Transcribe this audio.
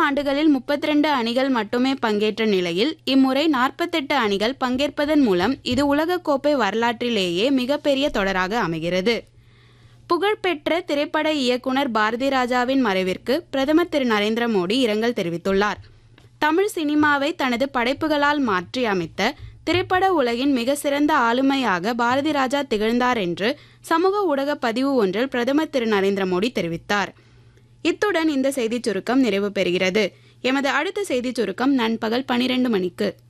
ஆண்டுகளில் 32 அணிகள் மட்டுமே பங்கேற்ற நிலையில் இம்முறை 48 அணிகள் பங்கேற்பதன் மூலம் இது உலகக்கோப்பை வரலாற்றிலேயே மிகப்பெரிய தொடராக அமைகிறது புகழ்பெற்ற திரைப்பட இயக்குனர் பாரதி ராஜாவின் மறைவிற்கு பிரதமர் திரு நரேந்திர மோடி இரங்கல் தெரிவித்துள்ளார் தமிழ் சினிமாவை தனது படைப்புகளால் மாற்றி அமைத்த திரைப்பட உலகின் மிக சிறந்த ஆளுமையாக பாரதி ராஜா திகழ்ந்தார் என்று சமூக ஊடக பதிவு ஒன்றில் பிரதமர் திரு நரேந்திர மோடி தெரிவித்தார் இத்துடன் இந்த செய்திச் சுருக்கம் நிறைவு பெறுகிறது எமது அடுத்த செய்திச் சுருக்கம் நண்பகல் பனிரெண்டு மணிக்கு